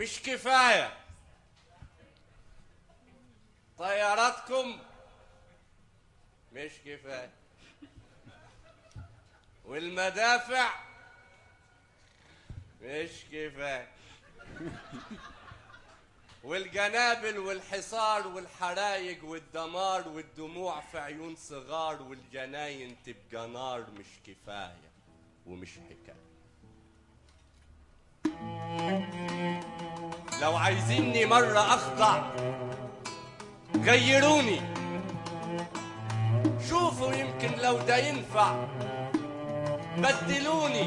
مش كفاية طياراتكم مش كفاية والمدافع مش كفاية والجنابل والحصار والحرايق والدمار والدموع في عيون صغار والجناين تبقى نار مش كفاية ومش حكاية لو عايزيني مرة أخضع غيروني شوفوا يمكن لو ده ينفع بدلوني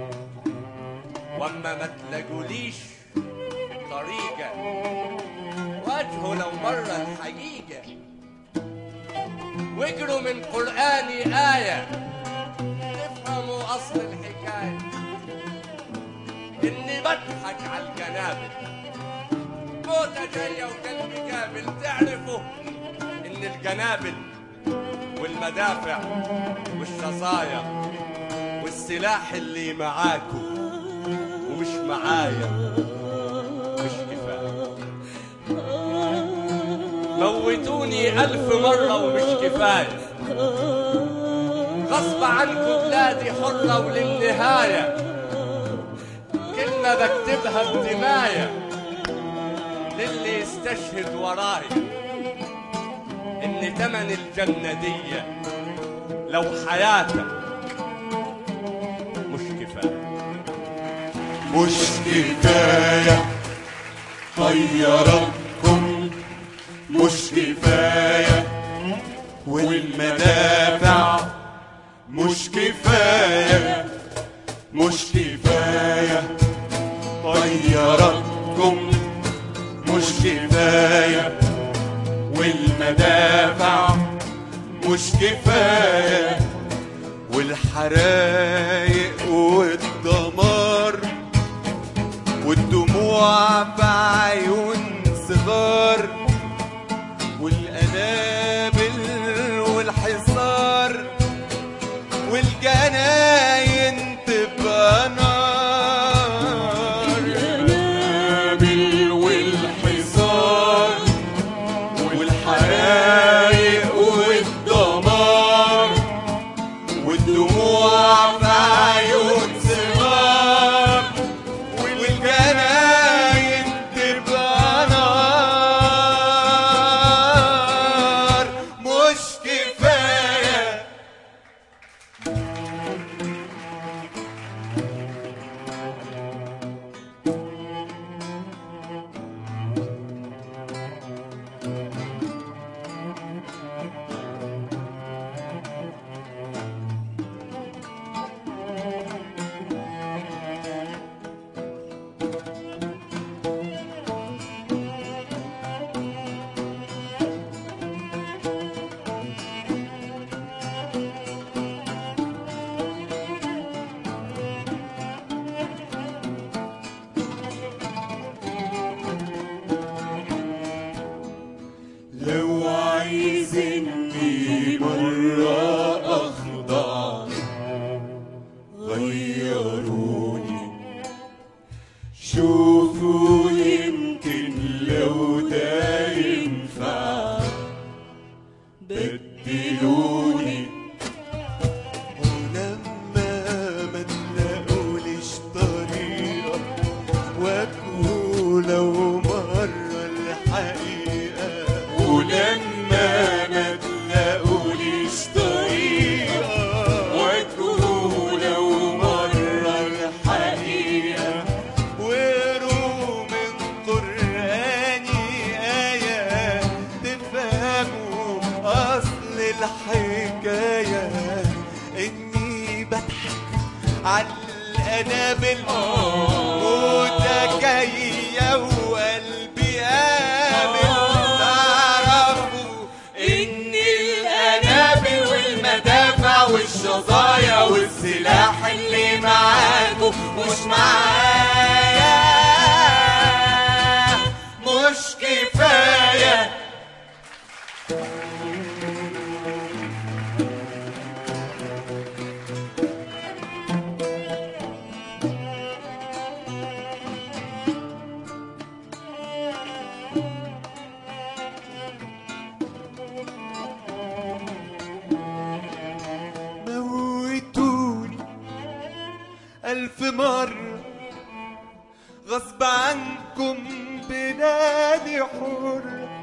واما ما تلاقوليش طريقة واجهوا لو مرة الحقيقة واجروا من قرآني آية تفهموا أصل الحكاية إني بضحك على الجنابل موتة جاية وقلبي قابل تعرفوا إن الجنابل والمدافع والشظايا والسلاح اللي معاكم ومش معايا مش كفاية موتوني ألف مرة ومش كفاية غصب عنكم بلادي حرة وللنهاية كلمة بكتبها بدماية للي يستشهد وراي إن تمن الجنة دي لو حياتك مش كفاية مش كفاية طيرانكم مش كفاية والمدافع مش كفاية مش كفاية طيرانكم مش كفاية والمدافع مش كفاية والحرايق والدمار والدموع في عيون صغار والأنابل والحصار والجناين تبقى نار الأنابل والحصار والحرايق والدمار والدموع في عيون صغار والجناين تبقى نار مش كفايه لو عايزني مرة أخضع غيروني شوفوا يمكن لو ده ينفع بدلوني ولما ما تلاقوليش طريقة واجهوا لو مرة الحقيقة ولما ما تلاقوليش طريقة واجهوا لو مرة الحقيقة وقروا من قرآني آية تفهموا أصل الحكاية إني بضحك على الأنابل متكية وقلبي قابل تعرفوا إن الأنابل والمدافع والشظايا والسلاح اللي معاكم مش معايا مش كفايه غصب عنكم بلادي حر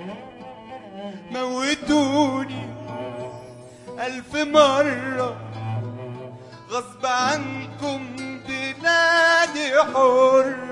موتوني ألف مرة غصب عنكم بلادي حر